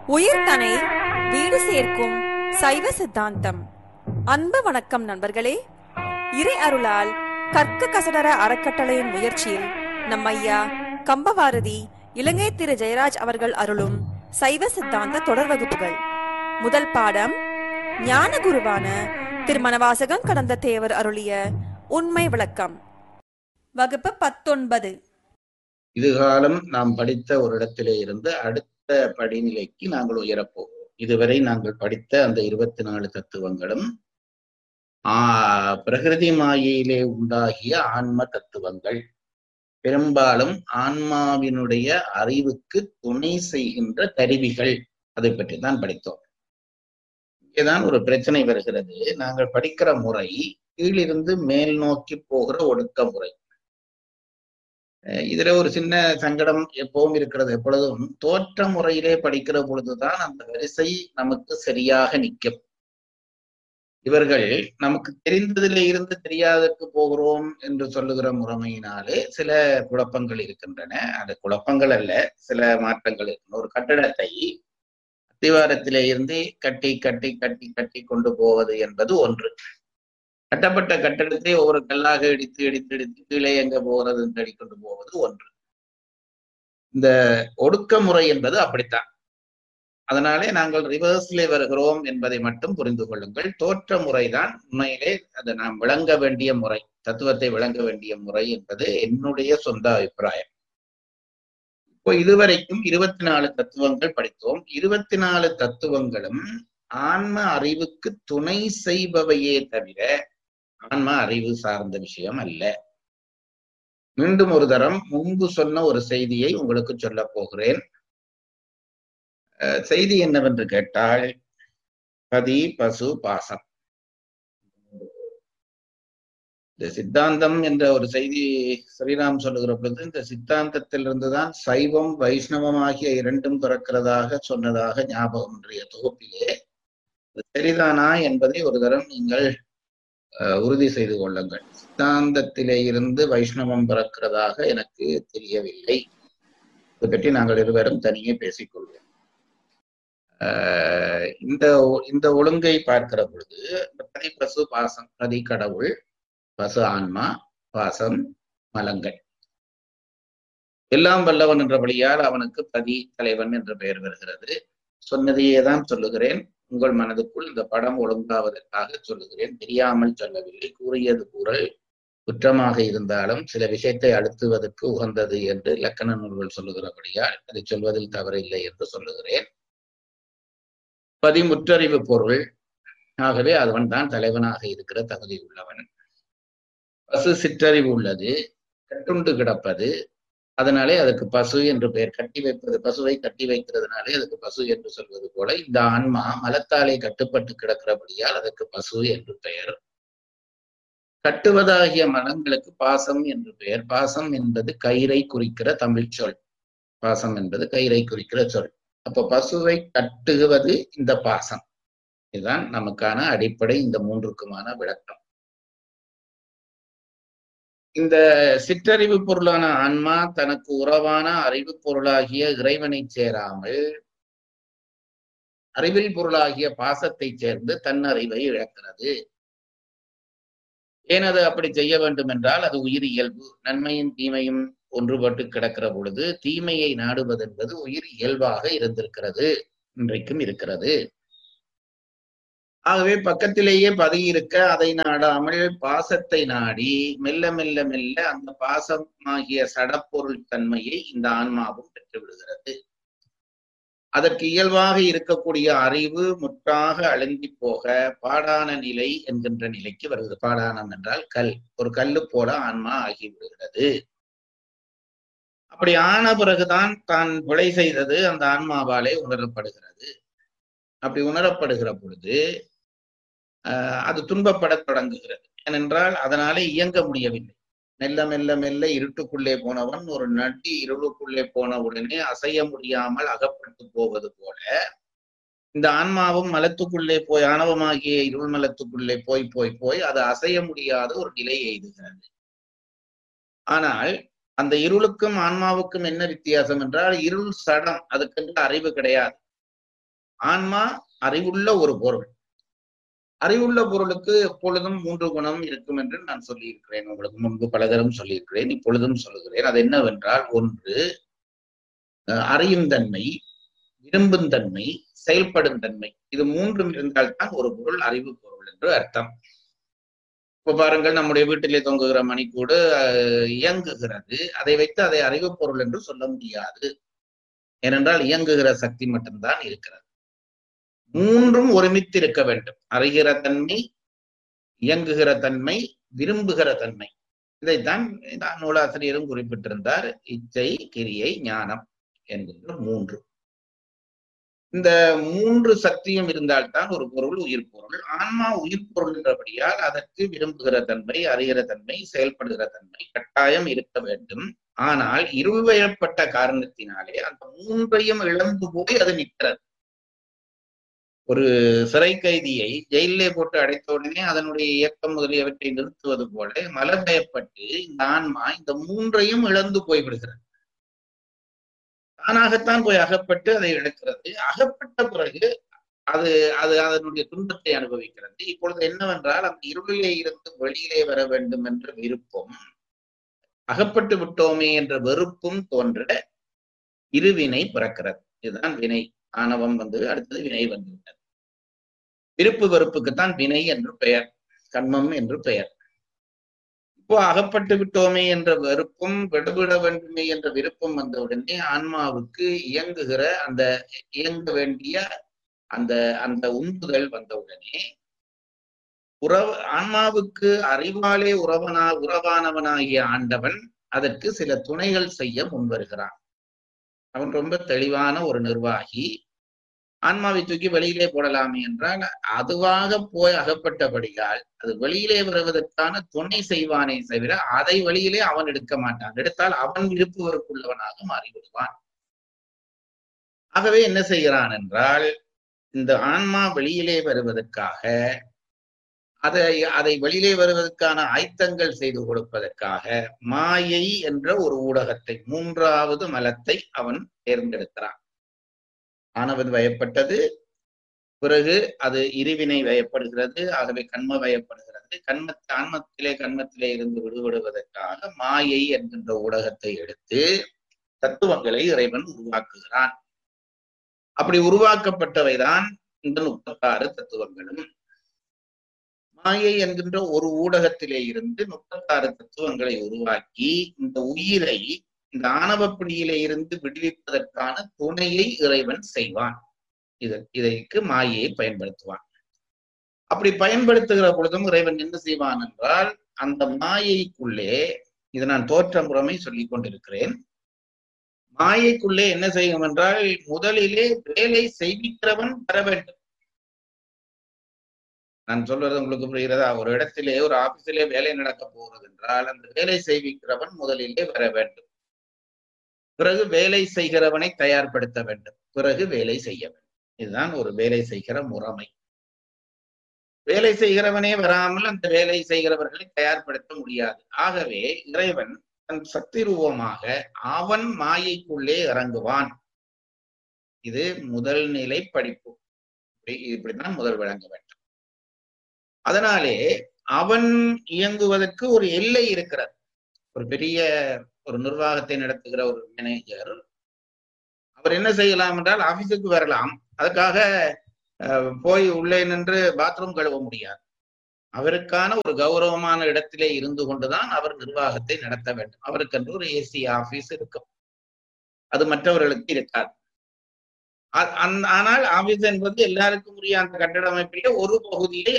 உயிர்தனை வீடு சேர்க்கும் சைவ சித்தாந்தம் அன்பு வணக்கம் நண்பர்களே இறை அருளால் கற்க கசடர அறக்கட்டளையின் முயற்சியில் நம் ஐயா கம்பவாரதி இலங்கை திரு ஜெயராஜ் அவர்கள் அருளும் சைவ சித்தாந்த தொடர் வகுப்புகள் முதல் பாடம் ஞான குருவான திருமணவாசகம் கடந்த தேவர் அருளிய உண்மை விளக்கம் வகுப்பு பத்தொன்பது இதுகாலம் நாம் படித்த ஒரு இடத்திலே இருந்து அடுத்த படிநிலைக்கு நாங்கள் உயரப்போகிறோம் இதுவரை நாங்கள் படித்த அந்த இருபத்தி நாலு தத்துவங்களும் ஆஹ் பிரகிருதி மாயையிலே உண்டாகிய ஆன்ம தத்துவங்கள் பெரும்பாலும் ஆன்மாவினுடைய அறிவுக்கு துணை செய்கின்ற கருவிகள் அதை பற்றி தான் படித்தோம் இங்கேதான் ஒரு பிரச்சனை வருகிறது நாங்கள் படிக்கிற முறை கீழிருந்து மேல் நோக்கி போகிற ஒடுக்க முறை இதுல ஒரு சின்ன சங்கடம் எப்பவும் இருக்கிறது எப்பொழுதும் தோற்ற முறையிலே படிக்கிற பொழுதுதான் அந்த வரிசை நமக்கு சரியாக நிற்கும் இவர்கள் நமக்கு தெரிந்ததிலே இருந்து தெரியாதற்கு போகிறோம் என்று சொல்லுகிற முறைமையினாலே சில குழப்பங்கள் இருக்கின்றன அது குழப்பங்கள் அல்ல சில மாற்றங்கள் இருக்கு ஒரு கட்டடத்தை அத்திவாரத்திலே இருந்து கட்டி கட்டி கட்டி கட்டி கொண்டு போவது என்பது ஒன்று கட்டப்பட்ட கட்டடத்தை ஒவ்வொரு கல்லாக இடித்து இடித்து இடித்து கீழே எங்க போகிறது என்று கொண்டு போவது ஒன்று இந்த ஒடுக்க முறை என்பது அப்படித்தான் அதனாலே நாங்கள் ரிவர்ஸ்லே வருகிறோம் என்பதை மட்டும் புரிந்து கொள்ளுங்கள் தோற்ற முறைதான் உண்மையிலே அது நாம் விளங்க வேண்டிய முறை தத்துவத்தை விளங்க வேண்டிய முறை என்பது என்னுடைய சொந்த அபிப்பிராயம் இப்போ இதுவரைக்கும் இருபத்தி நாலு தத்துவங்கள் படித்தோம் இருபத்தி நாலு தத்துவங்களும் ஆன்ம அறிவுக்கு துணை செய்பவையே தவிர ஆன்ம அறிவு சார்ந்த விஷயம் அல்ல மீண்டும் ஒரு தரம் முன்பு சொன்ன ஒரு செய்தியை உங்களுக்கு சொல்ல போகிறேன் செய்தி என்னவென்று கேட்டால் பதி பசு பாசம் இந்த சித்தாந்தம் என்ற ஒரு செய்தி ஸ்ரீராம் சொல்லுகிற பொழுது இந்த சித்தாந்தத்திலிருந்துதான் சைவம் வைஷ்ணவம் ஆகிய இரண்டும் பிறக்கிறதாக சொன்னதாக ஞாபகம் இன்றைய தொகுப்பிலே சரிதானா என்பதை ஒரு தரம் நீங்கள் உறுதி செய்து கொள்ளுங்கள் சித்தாந்தத்திலே இருந்து வைஷ்ணவம் பிறக்கிறதாக எனக்கு தெரியவில்லை இதை பற்றி நாங்கள் இருவரும் தனியே பேசிக்கொள்வோம் இந்த இந்த ஒழுங்கை பார்க்கிற பொழுது பதி பசு பாசம் பதி கடவுள் பசு ஆன்மா பாசம் மலங்கள் எல்லாம் வல்லவன் என்றபடியால் அவனுக்கு பதி தலைவன் என்ற பெயர் வருகிறது சொன்னதையே தான் சொல்லுகிறேன் உங்கள் மனதுக்குள் இந்த படம் ஒழுங்காவதற்காக சொல்லுகிறேன் தெரியாமல் சொல்லவில்லை கூறியது கூறல் குற்றமாக இருந்தாலும் சில விஷயத்தை அழுத்துவதற்கு உகந்தது என்று இலக்கண நூல்கள் சொல்லுகிறபடியால் அதை சொல்வதில் தவறில்லை என்று சொல்லுகிறேன் பதிமுற்றறிவு பொருள் ஆகவே அவன் தான் தலைவனாக இருக்கிற தகுதி உள்ளவன் பசு சிற்றறிவு உள்ளது கட்டுண்டு கிடப்பது அதனாலே அதுக்கு பசு என்று பெயர் கட்டி வைப்பது பசுவை கட்டி வைக்கிறதுனாலே அதுக்கு பசு என்று சொல்வது போல இந்த ஆன்மா மலத்தாலே கட்டுப்பட்டு கிடக்கிறபடியால் அதற்கு பசு என்று பெயர் கட்டுவதாகிய மனங்களுக்கு பாசம் என்று பெயர் பாசம் என்பது கயிறை குறிக்கிற தமிழ் சொல் பாசம் என்பது கயிறை குறிக்கிற சொல் அப்ப பசுவை கட்டுவது இந்த பாசம் இதுதான் நமக்கான அடிப்படை இந்த மூன்றுக்குமான விளக்கம் இந்த சிற்றறிவு பொருளான ஆன்மா தனக்கு உறவான அறிவு பொருளாகிய இறைவனை சேராமல் அறிவில் பொருளாகிய பாசத்தை சேர்ந்து தன் அறிவை இழக்கிறது ஏன் அது அப்படி செய்ய வேண்டும் என்றால் அது உயிர் இயல்பு நன்மையும் தீமையும் ஒன்றுபட்டு கிடக்கிற பொழுது தீமையை நாடுவது என்பது உயிர் இயல்பாக இருந்திருக்கிறது இன்றைக்கும் இருக்கிறது ஆகவே பக்கத்திலேயே பதுகியிருக்க அதை நாடாமல் பாசத்தை நாடி மெல்ல மெல்ல மெல்ல அந்த பாசமாகிய சடப்பொருள் தன்மையை இந்த ஆன்மாவும் பெற்று விடுகிறது அதற்கு இயல்பாக இருக்கக்கூடிய அறிவு முற்றாக அழுந்தி போக பாடான நிலை என்கின்ற நிலைக்கு வருகிறது பாடானம் என்றால் கல் ஒரு கல்லு போல ஆன்மா ஆகிவிடுகிறது அப்படி ஆன பிறகுதான் தான் கொலை செய்தது அந்த ஆன்மாவாலே உணரப்படுகிறது அப்படி உணரப்படுகிற பொழுது அது துன்பப்படத் தொடங்குகிறது ஏனென்றால் அதனாலே இயங்க முடியவில்லை மெல்ல மெல்ல மெல்ல இருட்டுக்குள்ளே போனவன் ஒரு நட்டி இருளுக்குள்ளே போன உடனே அசைய முடியாமல் அகப்பட்டு போவது போல இந்த ஆன்மாவும் மலத்துக்குள்ளே போய் ஆணவமாகிய இருள் மலத்துக்குள்ளே போய் போய் போய் அது அசைய முடியாத ஒரு நிலை எய்துகிறது ஆனால் அந்த இருளுக்கும் ஆன்மாவுக்கும் என்ன வித்தியாசம் என்றால் இருள் சடம் அதுக்கென்று அறிவு கிடையாது ஆன்மா அறிவுள்ள ஒரு பொருள் அறிவுள்ள பொருளுக்கு எப்பொழுதும் மூன்று குணம் இருக்கும் என்று நான் சொல்லியிருக்கிறேன் உங்களுக்கு முன்பு பலதரம் சொல்லியிருக்கிறேன் இப்பொழுதும் சொல்லுகிறேன் அது என்னவென்றால் ஒன்று அஹ், அறியும் தன்மை விரும்பும் தன்மை செயல்படும் தன்மை இது மூன்றும் இருந்தால்தான் ஒரு பொருள் அறிவு பொருள் என்று அர்த்தம் இப்ப பாருங்கள் நம்முடைய வீட்டிலே தொங்குகிற மணிக்கூடு அஹ், இயங்குகிறது அதை வைத்து அதை அறிவு பொருள் என்று சொல்ல முடியாது ஏனென்றால் இயங்குகிற சக்தி மட்டும்தான் இருக்கிறது மூன்றும் ஒருமித்து இருக்க வேண்டும் அறிகிற தன்மை இயங்குகிற தன்மை விரும்புகிற தன்மை இதைத்தான் இந்த நூலாசிரியரும் குறிப்பிட்டிருந்தார் இச்சை கிரியை ஞானம் என்கின்ற மூன்று இந்த மூன்று சக்தியும் இருந்தால்தான் ஒரு பொருள் உயிர் பொருள் ஆன்மா உயிர் பொருள் என்றபடியால் அதற்கு விரும்புகிற தன்மை அறிகிற தன்மை செயல்படுகிற தன்மை கட்டாயம் இருக்க வேண்டும் ஆனால் இருவயப்பட்ட காரணத்தினாலே அந்த மூன்றையும் இழந்து போய் அது நிற்கிறது ஒரு சிறை கைதியை ஜெயிலே போட்டு அடைத்த உடனே அதனுடைய இயக்கம் முதலியவற்றை நிறுத்துவது போல மலபயப்பட்டு இந்த ஆன்மா இந்த மூன்றையும் இழந்து போய்விடுகிறது தானாகத்தான் போய் அகப்பட்டு அதை இழக்கிறது அகப்பட்ட பிறகு அது அது அதனுடைய துன்பத்தை அனுபவிக்கிறது இப்பொழுது என்னவென்றால் அந்த இருளிலே இருந்து வெளியிலே வர வேண்டும் என்ற விருப்பம் அகப்பட்டு விட்டோமே என்ற வெறுப்பும் தோன்ற இருவினை பிறக்கிறது இதுதான் வினை ஆணவம் வந்து அடுத்தது வினை வந்துவிட்டது விருப்பு வெறுப்புக்குத்தான் வினை என்று பெயர் கண்மம் என்று பெயர் இப்போ அகப்பட்டு விட்டோமே என்ற வெறுப்பும் விடுவிட வேண்டுமே என்ற விருப்பம் வந்தவுடனே ஆன்மாவுக்கு இயங்குகிற அந்த இயங்க வேண்டிய அந்த அந்த உந்துதல் வந்தவுடனே உறவு ஆன்மாவுக்கு அறிவாலே உறவனா உறவானவனாகிய ஆண்டவன் அதற்கு சில துணைகள் செய்ய முன்வருகிறான் அவன் ரொம்ப தெளிவான ஒரு நிர்வாகி ஆன்மாவை தூக்கி வெளியிலே போடலாமே என்றால் அதுவாக போய் அகப்பட்டபடியால் அது வெளியிலே வருவதற்கான துணை செய்வானே தவிர அதை வெளியிலே அவன் எடுக்க மாட்டான் எடுத்தால் அவன் விருப்பு வெறுப்புள்ளவனாக மாறிவிடுவான் ஆகவே என்ன செய்கிறான் என்றால் இந்த ஆன்மா வெளியிலே வருவதற்காக அதை அதை வெளியிலே வருவதற்கான ஆயத்தங்கள் செய்து கொடுப்பதற்காக மாயை என்ற ஒரு ஊடகத்தை மூன்றாவது மலத்தை அவன் தேர்ந்தெடுக்கிறான் ஆனவன் வயப்பட்டது பிறகு அது இருவினை வயப்படுகிறது ஆகவே கண்ம வயப்படுகிறது கண்ம ஆன்மத்திலே கண்மத்திலே இருந்து விடுபடுவதற்காக மாயை என்கின்ற ஊடகத்தை எடுத்து தத்துவங்களை இறைவன் உருவாக்குகிறான் அப்படி உருவாக்கப்பட்டவைதான் இந்த முப்பத்தாறு தத்துவங்களும் மாயை என்கின்ற ஒரு ஊடகத்திலே இருந்து முப்பத்தாறு தத்துவங்களை உருவாக்கி இந்த உயிரை இந்த ஆணவப்பிடியிலே இருந்து விடுவிப்பதற்கான துணையை இறைவன் செய்வான் இது இதற்கு மாயையை பயன்படுத்துவான் அப்படி பயன்படுத்துகிற பொழுதும் இறைவன் என்ன செய்வான் என்றால் அந்த மாயைக்குள்ளே இது நான் தோற்ற முறைமை சொல்லிக் கொண்டிருக்கிறேன் மாயைக்குள்ளே என்ன செய்யும் என்றால் முதலிலே வேலை செய்விக்கிறவன் வர வேண்டும் நான் சொல்றது உங்களுக்கு புரிகிறதா ஒரு இடத்திலே ஒரு ஆபீஸிலே வேலை நடக்க போகிறது என்றால் அந்த வேலை செய்விக்கிறவன் முதலிலே வர வேண்டும் பிறகு வேலை செய்கிறவனை தயார்படுத்த வேண்டும் பிறகு வேலை செய்ய வேண்டும் இதுதான் ஒரு வேலை செய்கிற முறைமை வேலை செய்கிறவனே வராமல் அந்த வேலை செய்கிறவர்களை தயார்படுத்த முடியாது ஆகவே இறைவன் தன் சக்தி ரூபமாக அவன் மாயைக்குள்ளே இறங்குவான் இது முதல் நிலை படிப்பு இப்படித்தான் முதல் விளங்க வேண்டும் அதனாலே அவன் இயங்குவதற்கு ஒரு எல்லை இருக்கிறது ஒரு பெரிய ஒரு நிர்வாகத்தை நடத்துகிற ஒரு மேனேஜர் அவர் என்ன செய்யலாம் என்றால் ஆபீஸுக்கு வரலாம் அதுக்காக போய் உள்ளே நின்று பாத்ரூம் கழுவ முடியாது அவருக்கான ஒரு கௌரவமான இடத்திலே இருந்து கொண்டுதான் அவர் நிர்வாகத்தை நடத்த வேண்டும் அவருக்கென்று ஒரு ஏசி ஆபீஸ் இருக்கும் அது மற்றவர்களுக்கு இருக்காது ஆனால் ஆபீஸ் என்பது எல்லாருக்கும் உரிய அந்த கட்டட அமைப்பிலே ஒரு பகுதியை